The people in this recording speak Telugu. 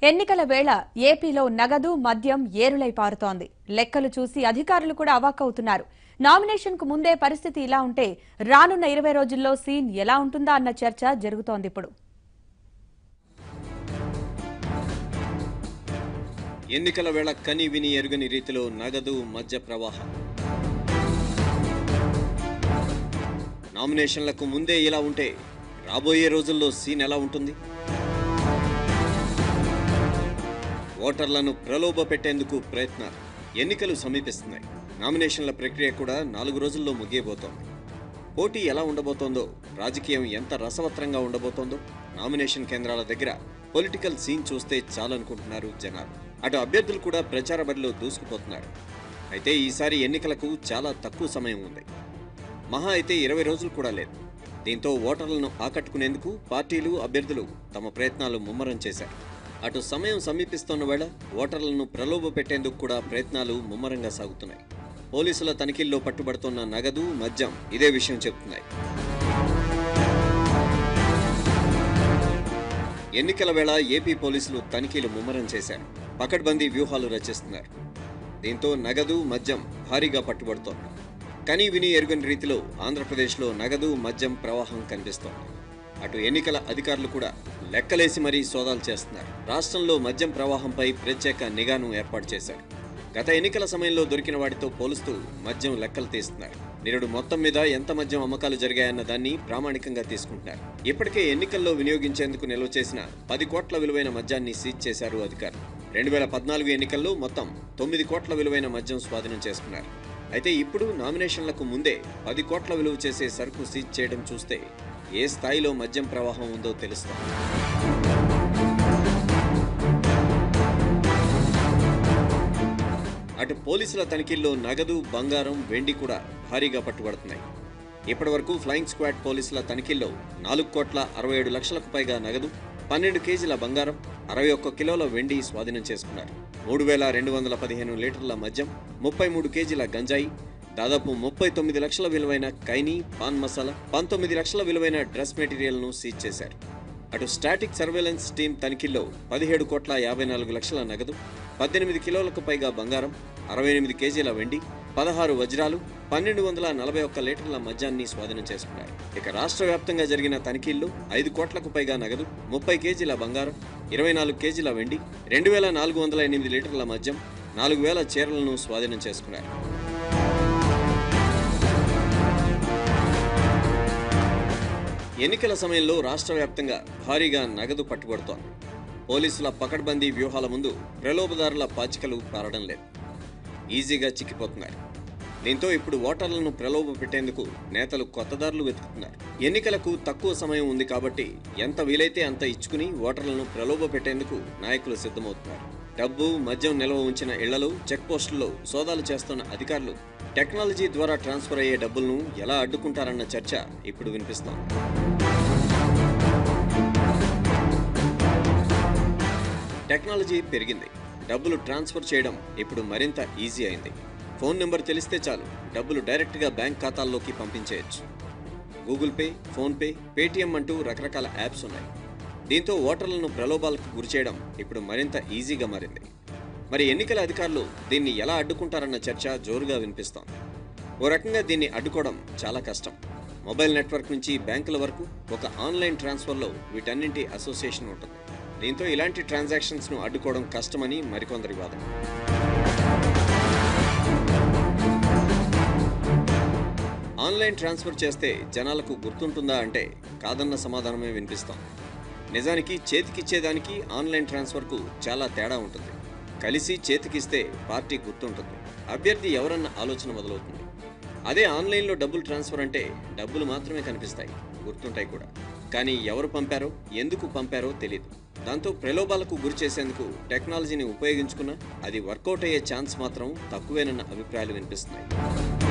ఎన్నికల వేళ ఏపీలో నగదు మద్యం ఏరులై పారుతోంది లెక్కలు చూసి అధికారులు కూడా అవాక్కవుతున్నారు నామినేషన్ కు ముందే పరిస్థితి ఇలా ఉంటే రానున్న ఇరవై రోజుల్లో సీన్ ఎలా ఉంటుందా అన్న చర్చ జరుగుతోంది ఇప్పుడు ఎన్నికల వేళ కని విని ఎరుగని రీతిలో నగదు మధ్య ప్రవాహం నామినేషన్లకు ముందే ఇలా ఉంటే రాబోయే రోజుల్లో సీన్ ఎలా ఉంటుంది ఓటర్లను ప్రలోభ పెట్టేందుకు ప్రయత్నాలు ఎన్నికలు సమీపిస్తున్నాయి నామినేషన్ల ప్రక్రియ కూడా నాలుగు రోజుల్లో ముగియబోతోంది పోటీ ఎలా ఉండబోతోందో రాజకీయం ఎంత రసవత్రంగా ఉండబోతోందో నామినేషన్ కేంద్రాల దగ్గర పొలిటికల్ సీన్ చూస్తే చాలనుకుంటున్నారు జనాలు అటు అభ్యర్థులు కూడా ప్రచార బరిలో దూసుకుపోతున్నారు అయితే ఈసారి ఎన్నికలకు చాలా తక్కువ సమయం ఉంది మహా అయితే ఇరవై రోజులు కూడా లేదు దీంతో ఓటర్లను ఆకట్టుకునేందుకు పార్టీలు అభ్యర్థులు తమ ప్రయత్నాలు ముమ్మరం చేశారు అటు సమయం సమీపిస్తున్న వేళ ఓటర్లను ప్రలోభ పెట్టేందుకు కూడా ప్రయత్నాలు ముమ్మరంగా సాగుతున్నాయి పోలీసుల తనిఖీల్లో పట్టుబడుతున్న నగదు మద్యం ఇదే విషయం చెబుతున్నాయి ఎన్నికల వేళ ఏపీ పోలీసులు తనిఖీలు ముమ్మరం చేశారు పకడ్బందీ వ్యూహాలు రచిస్తున్నారు దీంతో నగదు మద్యం భారీగా పట్టుబడుతోంది కని విని ఎరుగని రీతిలో ఆంధ్రప్రదేశ్లో నగదు మద్యం ప్రవాహం కనిపిస్తోంది అటు ఎన్నికల అధికారులు కూడా లెక్కలేసి మరీ సోదాలు చేస్తున్నారు రాష్ట్రంలో మద్యం ప్రవాహంపై ప్రత్యేక నిఘాను ఏర్పాటు చేశారు గత ఎన్నికల సమయంలో దొరికిన వాటితో పోలుస్తూ మద్యం లెక్కలు తీస్తున్నారు నిరుడు మొత్తం మీద ఎంత మద్యం అమ్మకాలు జరిగాయన్న దాన్ని ప్రామాణికంగా తీసుకుంటున్నారు ఇప్పటికే ఎన్నికల్లో వినియోగించేందుకు నిల్వ చేసిన పది కోట్ల విలువైన మద్యాన్ని సీజ్ చేశారు అధికారులు రెండు వేల పద్నాలుగు ఎన్నికల్లో మొత్తం తొమ్మిది కోట్ల విలువైన మద్యం స్వాధీనం చేసుకున్నారు అయితే ఇప్పుడు నామినేషన్లకు ముందే పది కోట్ల విలువ చేసే సరుకు సీజ్ చేయడం చూస్తే ఏ స్థాయిలో మద్యం ప్రవాహం ఉందో తెలుస్తోంది అటు పోలీసుల తనిఖీల్లో నగదు బంగారం వెండి కూడా భారీగా పట్టుబడుతున్నాయి ఇప్పటివరకు ఫ్లయింగ్ స్క్వాడ్ పోలీసుల తనిఖీల్లో నాలుగు కోట్ల అరవై ఏడు లక్షలకు పైగా నగదు పన్నెండు కేజీల బంగారం అరవై ఒక్క కిలోల వెండి స్వాధీనం చేసుకున్నారు మూడు వేల రెండు వందల పదిహేను లీటర్ల మద్యం ముప్పై మూడు కేజీల గంజాయి దాదాపు ముప్పై తొమ్మిది లక్షల విలువైన కైనీ పాన్ మసాలా పంతొమ్మిది లక్షల విలువైన డ్రెస్ మెటీరియల్ను సీజ్ చేశారు అటు స్టాటిక్ సర్వేలెన్స్ టీం తనిఖీల్లో పదిహేడు కోట్ల యాభై నాలుగు లక్షల నగదు పద్దెనిమిది కిలోలకు పైగా బంగారం అరవై ఎనిమిది కేజీల వెండి పదహారు వజ్రాలు పన్నెండు వందల నలభై ఒక్క లీటర్ల మద్యాన్ని స్వాధీనం చేసుకున్నారు ఇక రాష్ట్ర వ్యాప్తంగా జరిగిన తనిఖీల్లో ఐదు కోట్లకు పైగా నగదు ముప్పై కేజీల బంగారం ఇరవై నాలుగు కేజీల వెండి రెండు వేల నాలుగు వందల ఎనిమిది లీటర్ల మద్యం నాలుగు వేల చీరలను స్వాధీనం చేసుకున్నారు ఎన్నికల సమయంలో రాష్ట్ర వ్యాప్తంగా భారీగా నగదు పట్టుబడుతోంది పోలీసుల పకడ్బందీ వ్యూహాల ముందు ప్రలోభదారుల పాచికలు పారడం లేదు ఈజీగా చిక్కిపోతున్నారు దీంతో ఇప్పుడు ఓటర్లను ప్రలోభ పెట్టేందుకు నేతలు కొత్త దారులు వెతుకుతున్నారు ఎన్నికలకు తక్కువ సమయం ఉంది కాబట్టి ఎంత వీలైతే అంత ఇచ్చుకుని ఓటర్లను ప్రలోభ పెట్టేందుకు నాయకులు సిద్ధమవుతున్నారు డబ్బు మద్యం నిల్వ ఉంచిన ఇళ్లలో చెక్ పోస్టుల్లో సోదాలు చేస్తున్న అధికారులు టెక్నాలజీ ద్వారా ట్రాన్స్ఫర్ అయ్యే డబ్బులను ఎలా అడ్డుకుంటారన్న చర్చ ఇప్పుడు వినిపిస్తోంది టెక్నాలజీ పెరిగింది డబ్బులు ట్రాన్స్ఫర్ చేయడం ఇప్పుడు మరింత ఈజీ అయింది ఫోన్ నెంబర్ తెలిస్తే చాలు డబ్బులు డైరెక్ట్గా బ్యాంక్ ఖాతాల్లోకి పంపించేయచ్చు గూగుల్ పే ఫోన్పే పేటీఎం అంటూ రకరకాల యాప్స్ ఉన్నాయి దీంతో ఓటర్లను ప్రలోభాలకు గురిచేయడం ఇప్పుడు మరింత ఈజీగా మారింది మరి ఎన్నికల అధికారులు దీన్ని ఎలా అడ్డుకుంటారన్న చర్చ జోరుగా వినిపిస్తోంది ఓ రకంగా దీన్ని అడ్డుకోవడం చాలా కష్టం మొబైల్ నెట్వర్క్ నుంచి బ్యాంకుల వరకు ఒక ఆన్లైన్ ట్రాన్స్ఫర్లో వీటన్నింటి అసోసియేషన్ ఉంటుంది దీంతో ఇలాంటి ట్రాన్సాక్షన్స్ను అడ్డుకోవడం కష్టమని మరికొందరి వాదన ఆన్లైన్ ట్రాన్స్ఫర్ చేస్తే జనాలకు గుర్తుంటుందా అంటే కాదన్న సమాధానమే వినిపిస్తాం నిజానికి చేతికిచ్చేదానికి ఆన్లైన్ ట్రాన్స్ఫర్కు చాలా తేడా ఉంటుంది కలిసి చేతికిస్తే పార్టీ గుర్తుంటుంది అభ్యర్థి ఎవరన్న ఆలోచన మొదలవుతుంది అదే ఆన్లైన్లో డబ్బులు ట్రాన్స్ఫర్ అంటే డబ్బులు మాత్రమే కనిపిస్తాయి గుర్తుంటాయి కూడా కానీ ఎవరు పంపారో ఎందుకు పంపారో తెలియదు దాంతో ప్రలోభాలకు గురి చేసేందుకు టెక్నాలజీని ఉపయోగించుకున్నా అది వర్కౌట్ అయ్యే ఛాన్స్ మాత్రం తక్కువేనన్న అభిప్రాయాలు వినిపిస్తున్నాయి